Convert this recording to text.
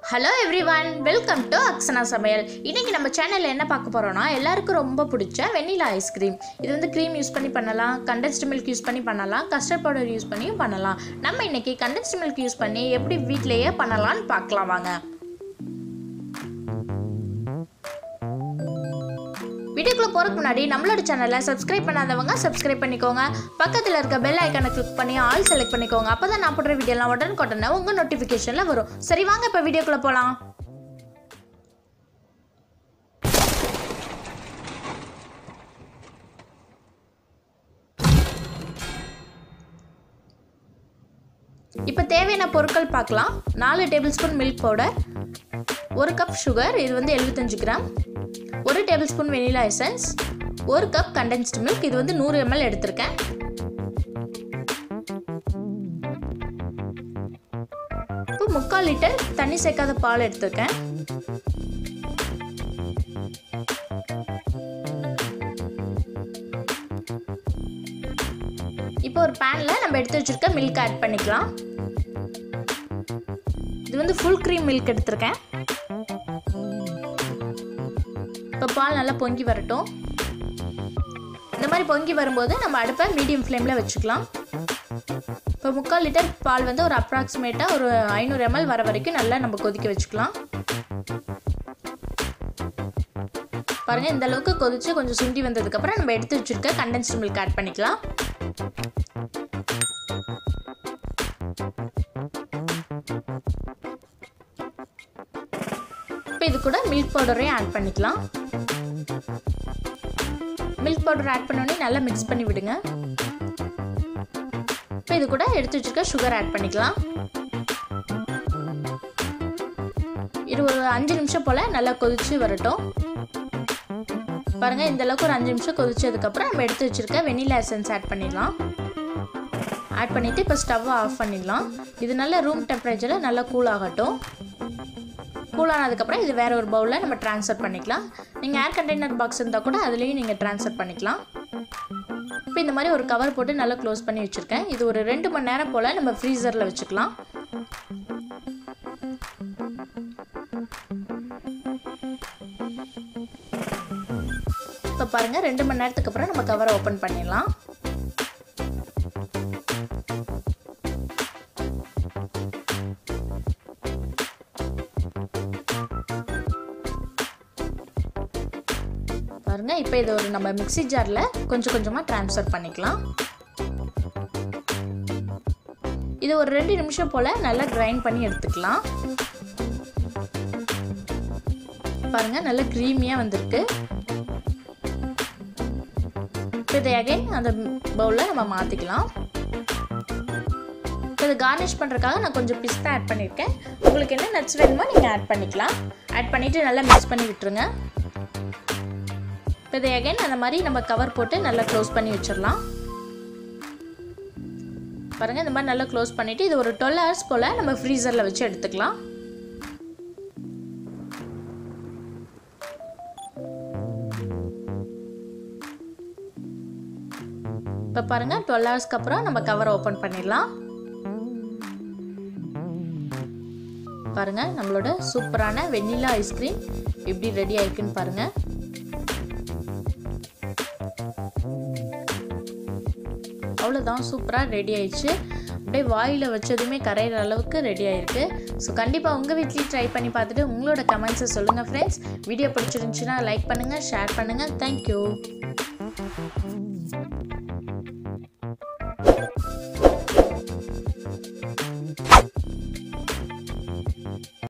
hello everyone welcome to Aksana சமையல் இன்னைக்கு நம்ம சேனலில் என்ன பார்க்க போகிறோம்னா எல்லாருக்கும் ரொம்ப பிடிச்ச வெண்ணிலா ஐஸ்கிரீம் இது வந்து க்ரீம் யூஸ் பண்ணி பண்ணலாம் கண்டென்ஸ்டு மில்க் யூஸ் பண்ணி பண்ணலாம் கஸ்டர்ட் பவுடர் யூஸ் பண்ணியும் பண்ணலாம் நம்ம இன்னைக்கு கண்டென்ஸ்டு மில்க் யூஸ் பண்ணி எப்படி வீட்டிலேயே பண்ணலாம்னு பார்க்கலாம் வாங்க வீடியோக்குள்ள போகிறதுக்கு முன்னாடி நம்மளோட சேனலை சப்ஸ்கிரைப் பண்ணாதவங்க சப்ஸ்கிரைப் பண்ணிக்கோங்க பக்கத்தில் இருக்க பெல் ஐக்கானை கிளிக் பண்ணி ஆல் செலக்ட் பண்ணிக்கோங்க அப்போ தான் நான் போடுற வீடியோலாம் உடனுக்குடனே உங்கள் நோட்டிஃபிகேஷனில் வரும் சரி வாங்க இப்போ வீடியோக்குள்ளே போகலாம் இப்போ தேவையான பொருட்கள் பார்க்கலாம் நாலு டேபிள் ஸ்பூன் மில்க் பவுடர் ஒரு கப் சுகர் இது வந்து எழுபத்தஞ்சு கிராம் ஒரு டேபிள் ஸ்பூன் வெனிலா எசன்ஸ் ஒரு கப் கண்டென்ஸ்டு மில்க் இது வந்து நூறு எம்எல் எடுத்திருக்கேன் இப்போ முக்கால் லிட்டர் தண்ணி சேர்க்காத பால் எடுத்திருக்கேன் இப்போ ஒரு பேனில் நம்ம எடுத்து வச்சிருக்க மில்க் ஆட் பண்ணிக்கலாம் இது வந்து ஃபுல் க்ரீம் மில்க் எடுத்திருக்கேன் இப்போ பால் நல்லா பொங்கி வரட்டும் இந்த மாதிரி பொங்கி வரும்போது நம்ம அடுப்பை மீடியம் ஃப்ளேமில் வச்சுக்கலாம் இப்போ முக்கால் லிட்டர் பால் வந்து ஒரு அப்ராக்சிமேட்டாக ஒரு ஐநூறு எம்எல் வர வரைக்கும் நல்லா நம்ம கொதிக்க வச்சுக்கலாம் பாருங்கள் இந்த அளவுக்கு கொதிச்சு கொஞ்சம் சுண்டி வந்ததுக்கப்புறம் நம்ம எடுத்து வச்சுருக்க கண்டென்ஸ்டு மில்க் ஆட் பண்ணிக்கலாம் இப்போ இது கூட மில்க் பவுடரையும் ஆட் பண்ணிக்கலாம் மில்க் பவுடர் ஆட் பண்ணோடனே நல்லா மிக்ஸ் பண்ணி விடுங்க இப்போ இது கூட எடுத்து வச்சுருக்க சுகர் ஆட் பண்ணிக்கலாம் இது ஒரு அஞ்சு நிமிஷம் போல் நல்லா கொதிச்சு வரட்டும் பாருங்கள் இந்த அளவுக்கு ஒரு அஞ்சு நிமிஷம் கொதிச்சதுக்கப்புறம் நம்ம எடுத்து வச்சுருக்க வெனிலா எசன்ஸ் ஆட் பண்ணிடலாம் ஆட் பண்ணிவிட்டு இப்போ ஸ்டவ்வை ஆஃப் பண்ணிடலாம் இது நல்லா ரூம் டெம்பரேச்சரில் நல்லா கூல் ஆகட்டும் கூல் ஆனதுக்கப்புறம் இது வேறு ஒரு பவுலில் நம்ம ட்ரான்ஸ்ஃபர் பண்ணிக்கலாம் நீங்கள் ஏர் கண்டெய்னர் பாக்ஸ் இருந்தால் கூட அதுலேயும் நீங்கள் ட்ரான்ஸ்ஃபர் பண்ணிக்கலாம் இப்போ இந்த மாதிரி ஒரு கவர் போட்டு நல்லா க்ளோஸ் பண்ணி வச்சுருக்கேன் இது ஒரு ரெண்டு மணி நேரம் போல் நம்ம ஃப்ரீசரில் வச்சுக்கலாம் இப்போ பாருங்கள் ரெண்டு மணி நேரத்துக்கு அப்புறம் நம்ம கவரை ஓப்பன் பண்ணிடலாம் பாருங்க இப்போ இது ஒரு நம்ம மிக்சி ஜாரில் கொஞ்சம் கொஞ்சமாக ட்ரான்ஸ்ஃபர் பண்ணிக்கலாம் இது ஒரு ரெண்டு நிமிஷம் போல் நல்லா கிரைண்ட் பண்ணி எடுத்துக்கலாம் பாருங்க நல்லா க்ரீமியாக வந்திருக்கு இப்போ இதை அகைன் அந்த பவுலில் நம்ம மாற்றிக்கலாம் இப்போ இதை கார்னிஷ் பண்ணுறதுக்காக நான் கொஞ்சம் பிஸ்தா ஆட் பண்ணியிருக்கேன் உங்களுக்கு என்ன நட்ஸ் வேணுமோ நீங்கள் ஆட் பண்ணிக்கலாம் ஆட் பண்ணிவிட்டு நல்லா மிக்ஸ் பண்ணி விட்டுருங்க இப்போ இதை அகைன் அந்த மாதிரி நம்ம கவர் போட்டு நல்லா க்ளோஸ் பண்ணி வச்சிடலாம் பாருங்கள் இந்த மாதிரி நல்லா க்ளோஸ் பண்ணிவிட்டு இது ஒரு டுவெல் ஹவர்ஸ் போல் நம்ம ஃப்ரீசரில் வச்சு எடுத்துக்கலாம் இப்போ பாருங்கள் டுவெல் ஹவர்ஸ்க்கு அப்புறம் நம்ம கவரை ஓப்பன் பண்ணிடலாம் பாருங்கள் நம்மளோட சூப்பரான வெண்ணிலா ஐஸ்கிரீம் எப்படி ரெடி ஆயிருக்குன்னு பாருங்கள் அவ்வளோதான் சூப்பராக ரெடி ஆயிடுச்சு அப்படியே வாயில் வச்சதுமே கரையிற அளவுக்கு ரெடி ஆயிருக்கு ஸோ கண்டிப்பாக உங்கள் வீட்லேயும் ட்ரை பண்ணி பார்த்துட்டு உங்களோட கமெண்ட்ஸை சொல்லுங்கள் ஃப்ரெண்ட்ஸ் வீடியோ பிடிச்சிருந்துச்சுன்னா லைக் பண்ணுங்கள் ஷேர் பண்ணுங்கள் தேங்க்யூ